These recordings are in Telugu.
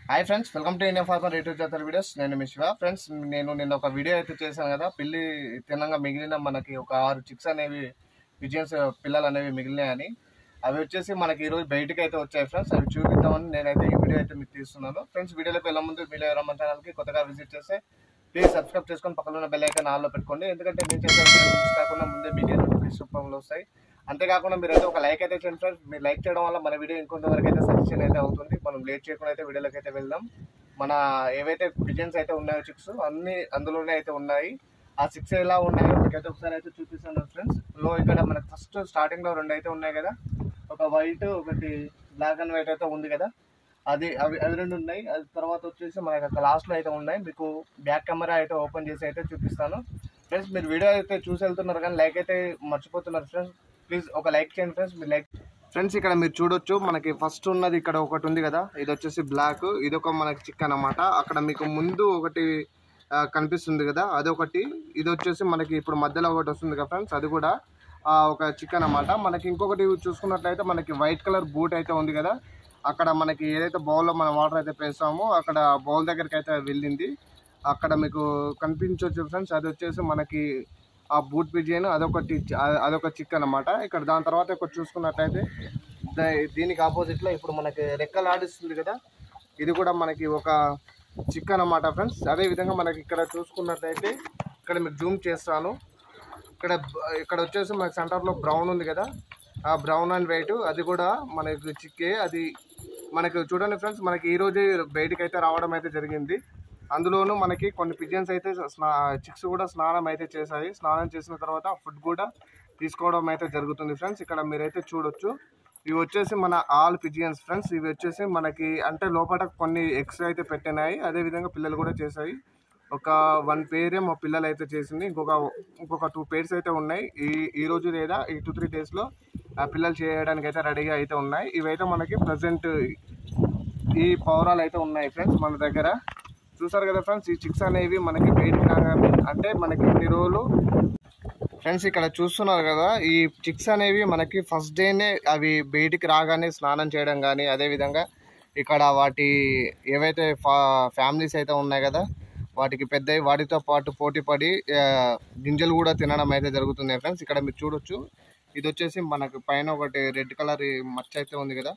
hi friends welcome to Indian farmer YouTube జాతర వీడియోస్ నేను మీ శివ ఫ్రెండ్స్ నేను నిన్న ఒక వీడియో అయితే చేశాను కదా పిల్లి తినంగా మిగిలిన మనకి ఒక ఆరు చిక్స్ అనేవి విజయన్స్ పిల్లలు అనేవి మిగిలినాయని అవి వచ్చేసి మనకి ఈరోజు బయటకి అయితే వచ్చాయి ఫ్రెండ్స్ అవి చూపిద్దామని నేనైతే ఈ వీడియో అయితే మీకు తీస్తున్నాను ఫ్రెండ్స్ వీడియోలోకి వెళ్ళే ముందు మీరు ఎవరైనా మన ఛానల్కి కొత్తగా విజిట్ చేస్తే ప్లీజ్ సబ్స్క్రైబ్ చేసుకొని పక్కన ఉన్న బెల్ ఐకాన్ ఆల్లో పెట్టుకోండి ఎందుకంటే నేను చేసే వీడియోస్ మిస్ కాకుండా ముందే మీకు నోటిఫికేషన్ రూపంలో వస్తాయి అంతేకాకుండా మీరు అయితే ఒక లైక్ అయితే చేయండి ఫ్రెండ్స్ మీరు లైక్ చేయడం వల్ల మన వీడియో ఇంకొంతవరకు అయితే సజెషన్ అయితే అవుతుంది మనం లేట్ చేయకుండా అయితే వీడియోలోకి అయితే వెళ్దాం మన ఏవైతే పిజన్స్ అయితే ఉన్నాయో చిక్స్ అన్ని అందులోనే అయితే ఉన్నాయి ఆ సిక్స్ ఎలా ఉన్నాయో మీకైతే ఒకసారి అయితే చూపిస్తాను ఫ్రెండ్స్ లో ఇక్కడ మనకి ఫస్ట్ స్టార్టింగ్ లో రెండు అయితే ఉన్నాయి కదా ఒక వైట్ ఒకటి బ్లాక్ అండ్ వైట్ అయితే ఉంది కదా అది అవి అవి రెండు ఉన్నాయి అది తర్వాత వచ్చేసి మనకి అక్కడ లాస్ట్ లో అయితే ఉన్నాయి మీకు బ్యాక్ కెమెరా అయితే ఓపెన్ చేసి అయితే చూపిస్తాను ఫ్రెండ్స్ మీరు వీడియో అయితే చూసి వెళ్తున్నారు కానీ లైక్ అయితే మర్చిపోతున్నారు ఫ్రెండ్స్ ప్లీజ్ ఒక లైక్ చేయండి ఫ్రెండ్స్ మీరు లైక్ ఫ్రెండ్స్ ఇక్కడ మీరు చూడొచ్చు మనకి ఫస్ట్ ఉన్నది ఇక్కడ ఒకటి ఉంది కదా ఇది వచ్చేసి బ్లాక్ ఇది ఒక మనకి చిక్ అన్నమాట అక్కడ మీకు ముందు ఒకటి ఆ, కనిపిస్తుంది కదా అదొకటి ఇది వచ్చేసి మనకి ఇప్పుడు మధ్యలో ఒకటి వస్తుంది కదా ఫ్రెండ్స్ అది కూడా ఆ, ఒక చిక్ అన్నమాట మనకి ఇంకొకటి చూసుకున్నట్లయితే మనకి వైట్ కలర్ బూట్ అయితే ఉంది కదా అక్కడ మనకి ఏదైతే బౌల్లో మనం వాటర్ అయితే పేస్తామో అక్కడ బౌల్ దగ్గరికి అయితే వెళ్ళింది అక్కడ మీకు కనిపించవచ్చు ఫ్రెండ్స్ అది వచ్చేసి మనకి ఆ బూట్ పిజియన్ అదొకటి అ- అదొక చిక్ అన్నమాట ఇక్కడ దాని తర్వాత ఇక్కడ చూసుకున్నట్లయితే ద- దీనికి ఆపోజిట్ లో ఇప్పుడు మనకి రెక్కలు ఆడిస్తుంది కదా ఇది కూడా మనకి ఒక చిక్ అన్నమాట ఫ్రెండ్స్ అదే విధంగా మనకి ఇక్కడ చూసుకున్నట్లయితే ఇక్కడ మీకు జూమ్ చేస్తాను ఇక్కడ బ- ఇక్కడ వచ్చేసి మనకి సెంటర్ లో బ్రౌన్ ఉంది కదా ఆ బ్రౌన్ అండ్ వైట్ అది కూడా మనకి చిక్కే అది మనకి చూడండి ఫ్రెండ్స్ మనకి ఈ రోజు బయటికి అయితే రావడం అయితే జరిగింది అందులోనూ మనకి కొన్ని పిజన్స్ అయితే స్నా చిక్స్ కూడా స్నానం అయితే చేశాయి స్నానం చేసిన తర్వాత ఫుడ్ కూడా తీసుకోవడం అయితే జరుగుతుంది ఫ్రెండ్స్ ఇక్కడ మీరైతే చూడొచ్చు ఇవి వచ్చేసి మన ఆల్ పిజియన్స్ ఫ్రెండ్స్ ఇవి వచ్చేసి మనకి అంటే లోపల కొన్ని ఎగ్స్ అయితే పెట్టినాయి అదే విధంగా పిల్లలు కూడా చేశాయి ఒక వన్ పేరే మా పిల్లలు అయితే చేసింది ఇంకొక ఇంకొక టూ పేర్స్ అయితే ఉన్నాయి ఈ ఈ రోజు లేదా ఈ టూ త్రీ డేస్లో ఆ పిల్లలు చేయడానికి అయితే రెడీగా అయితే ఉన్నాయి ఇవైతే మనకి ప్రజెంట్ ఈ పౌరాలు అయితే ఉన్నాయి ఫ్రెండ్స్ మన దగ్గర చూసారు కదా ఫ్రెండ్స్ ఈ చిక్స్ అనేవి మనకి బయటికి రాగానే అంటే మనకి ఇన్ని రోజులు ఫ్రెండ్స్ ఇక్కడ చూస్తున్నారు కదా ఈ చిక్స్ అనేవి మనకి ఫస్ట్ డేనే అవి బయటికి రాగానే స్నానం చేయడం కానీ అదేవిధంగా ఇక్కడ వాటి ఏవైతే ఫా ఫ్యామిలీస్ అయితే ఉన్నాయి కదా వాటికి పెద్దవి వాటితో పాటు పోటీ పడి ఆ, గింజలు కూడా తినడం అయితే జరుగుతుంది ఫ్రెండ్స్ ఇక్కడ మీరు చూడొచ్చు ఇది వచ్చేసి మనకు పైన ఒకటి రెడ్ కలర్ మచ్చ అయితే ఉంది కదా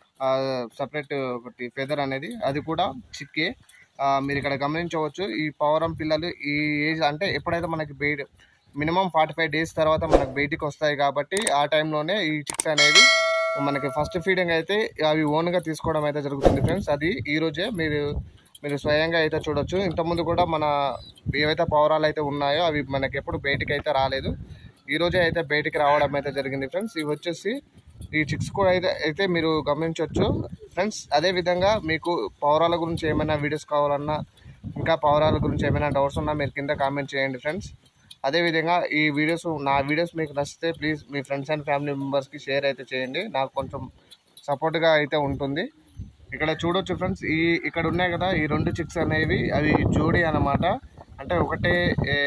సపరేట్ ఒకటి ఫెదర్ అనేది అది కూడా చిక్కే ఆ, మీరు ఇక్కడ గమనించవచ్చు ఈ పౌరం పిల్లలు ఈ ఏజ్ అంటే ఎప్పుడైతే మనకి బయట మినిమం ఫార్టీ ఫైవ్ డేస్ తర్వాత మనకు బయటికి వస్తాయి కాబట్టి ఆ టైంలోనే ఈ చిక్స్ అనేవి మనకి ఫస్ట్ ఫీడింగ్ అయితే అవి ఓన్గా తీసుకోవడం అయితే జరుగుతుంది ఫ్రెండ్స్ అది ఈ రోజే మీరు మీరు స్వయంగా అయితే చూడొచ్చు ఇంతకుముందు కూడా మన ఏవైతే పౌరాలు అయితే ఉన్నాయో అవి మనకి ఎప్పుడు బయటికి అయితే రాలేదు ఈ రోజే అయితే బయటికి రావడం అయితే జరిగింది ఫ్రెండ్స్ ఇవి వచ్చేసి ఈ చిక్స్ కూడా అయితే అయితే మీరు గమనించవచ్చు ఫ్రెండ్స్ అదే విధంగా మీకు పౌరాల గురించి ఏమైనా వీడియోస్ కావాలన్నా ఇంకా పౌరాల గురించి ఏమైనా డౌట్స్ ఉన్నా మీరు కింద కామెంట్ చేయండి ఫ్రెండ్స్ అదేవిధంగా ఈ వీడియోస్ నా వీడియోస్ మీకు నచ్చితే ప్లీజ్ మీ ఫ్రెండ్స్ అండ్ ఫ్యామిలీ మెంబర్స్కి షేర్ అయితే చేయండి నాకు కొంచెం సపోర్ట్గా అయితే ఉంటుంది ఇక్కడ చూడొచ్చు ఫ్రెండ్స్ ఈ ఇక్కడ ఉన్నాయి కదా ఈ రెండు చిక్స్ అనేవి అవి జోడీ అన్నమాట అంటే ఒకటే ఏ,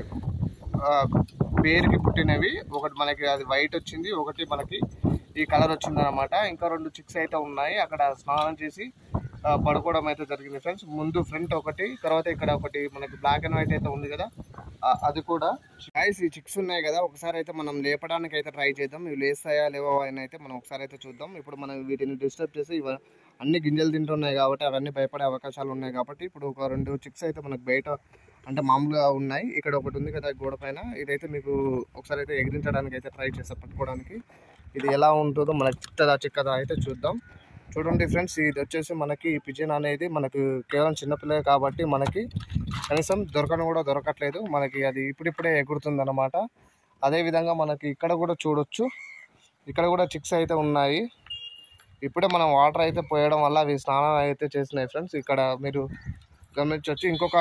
ఆ, పేరుకి పుట్టినవి ఒకటి మనకి అది వైట్ వచ్చింది ఒకటి మనకి ఈ కలర్ వచ్చింది అనమాట ఇంకా రెండు చిక్స్ అయితే ఉన్నాయి అక్కడ స్నానం చేసి ఆ, పడుకోవడం అయితే జరిగింది ఫ్రెండ్స్ ముందు ఫ్రంట్ ఒకటి తర్వాత ఇక్కడ ఒకటి మనకి బ్లాక్ అండ్ వైట్ అయితే ఉంది కదా ఆ, అది కూడా గైస్ ఈ చిక్స్ ఉన్నాయి కదా ఒకసారి అయితే మనం లేపడానికి అయితే ట్రై చేద్దాం ఇవి లేస్తాయా లేవా అని అయితే మనం ఒకసారి అయితే చూద్దాం ఇప్పుడు మనం వీటిని డిస్టర్బ్ చేసి ఇవ అన్ని గింజలు తింటున్నాయి కాబట్టి అవన్నీ భయపడే అవకాశాలు ఉన్నాయి కాబట్టి ఇప్పుడు ఒక రెండు చిక్స్ అయితే మనకు బయట అంటే మామూలుగా ఉన్నాయి ఇక్కడ ఒకటి ఉంది కదా గోడ పైన ఇదైతే మీకు ఒకసారి అయితే ఎగిరించడానికి అయితే ట్రై చేస్తా పట్టుకోవడానికి ఇది ఎలా ఉంటుందో మనకి చిక్కదా చిక్కదా అయితే చూద్దాం చూడండి ఫ్రెండ్స్ ఇది వచ్చేసి మనకి ఈ పిజన్ అనేది మనకు కేవలం చిన్నపిల్లే కాబట్టి మనకి కనీసం దొరకను కూడా దొరకట్లేదు మనకి అది ఇప్పుడిప్పుడే ఎగురుతుంది అనమాట అదేవిధంగా మనకి ఇక్కడ కూడా చూడొచ్చు ఇక్కడ కూడా చిక్స్ అయితే ఉన్నాయి ఇప్పుడే మనం వాటర్ అయితే పోయడం వల్ల అవి స్నానం అయితే చేసినాయి ఫ్రెండ్స్ ఇక్కడ మీరు గమనించవచ్చు ఇంకొక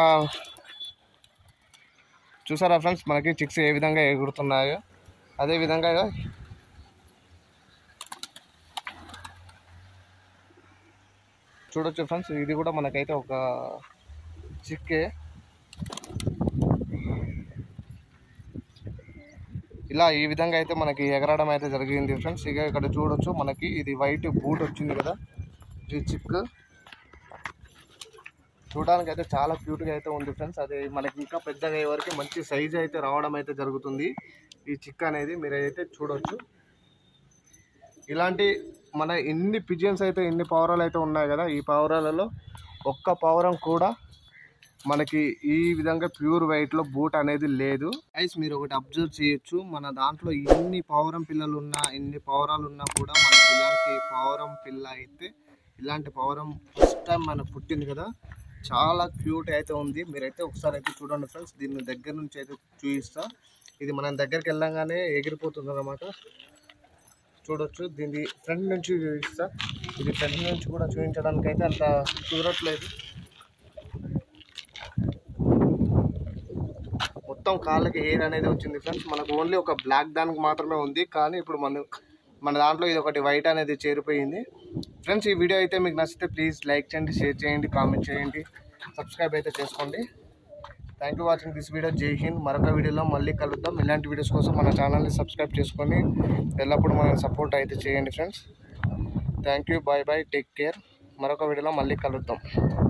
చూసారా ఫ్రెండ్స్ మనకి చిక్స్ ఏ విధంగా ఎగురుతున్నాయో అదే విధంగా చూడొచ్చు ఫ్రెండ్స్ ఇది కూడా మనకైతే ఒక చిక్కే ఇలా ఈ విధంగా అయితే మనకి ఎగరడం అయితే జరిగింది ఫ్రెండ్స్ ఇక ఇక్కడ చూడొచ్చు మనకి ఇది వైట్ బూట్ వచ్చింది కదా ఇది చిక్ చూడడానికి అయితే చాలా క్యూట్గా అయితే ఉంది ఫ్రెండ్స్ అది మనకి ఇంకా పెద్దగా అయ్యే వరకు మంచి సైజ్ అయితే రావడం అయితే జరుగుతుంది ఈ చిక్ అనేది మీరు అయితే చూడొచ్చు ఇలాంటి మన ఎన్ని పిజియన్స్ అయితే ఎన్ని పావురాలు అయితే ఉన్నాయి కదా ఈ పావురాలలో ఒక్క పావురం కూడా మనకి ఈ విధంగా ప్యూర్ వైట్లో బూట్ అనేది లేదు ఐస్ మీరు ఒకటి అబ్జర్వ్ చేయొచ్చు మన దాంట్లో ఎన్ని పావురం పిల్లలు ఉన్నా ఎన్ని పావురాలు ఉన్నా కూడా మనకి ఇలాంటి పావురం పిల్ల అయితే ఇలాంటి పావురం ఫస్ట్ టైం మనకు పుట్టింది కదా చాలా క్యూట్ అయితే ఉంది మీరైతే ఒకసారి అయితే చూడండి ఫ్రెండ్స్ దీన్ని దగ్గర నుంచి అయితే చూపిస్తా ఇది మనం దగ్గరికి వెళ్ళంగానే ఎగిరిపోతుంది అనమాట చూడొచ్చు దీన్ని ఫ్రంట్ నుంచి చూపిస్తా ఇది ఫ్రంట్ నుంచి కూడా చూపించడానికి అయితే అంత కుదరట్లేదు మొత్తం కాళ్ళకి హెయిర్ అనేది వచ్చింది ఫ్రెండ్స్ మనకు ఓన్లీ ఒక బ్లాక్ దానికి మాత్రమే ఉంది కానీ ఇప్పుడు మన మన దాంట్లో ఇది ఒకటి వైట్ అనేది చేరిపోయింది ఫ్రెండ్స్ ఈ వీడియో అయితే మీకు నచ్చితే ప్లీజ్ లైక్ చేయండి షేర్ చేయండి కామెంట్ చేయండి సబ్స్క్రైబ్ అయితే చేసుకోండి thank you watching this video Jai Hind మరొక వీడియోలో మళ్ళీ కలుద్దాం ఇలాంటి వీడియోస్ కోసం మన ఛానల్ని సబ్స్క్రైబ్ చేసుకొని ఎల్లప్పుడూ మనం సపోర్ట్ అయితే చేయండి friends thank you bye bye take care మరొక వీడియోలో మళ్ళీ కలుద్దాం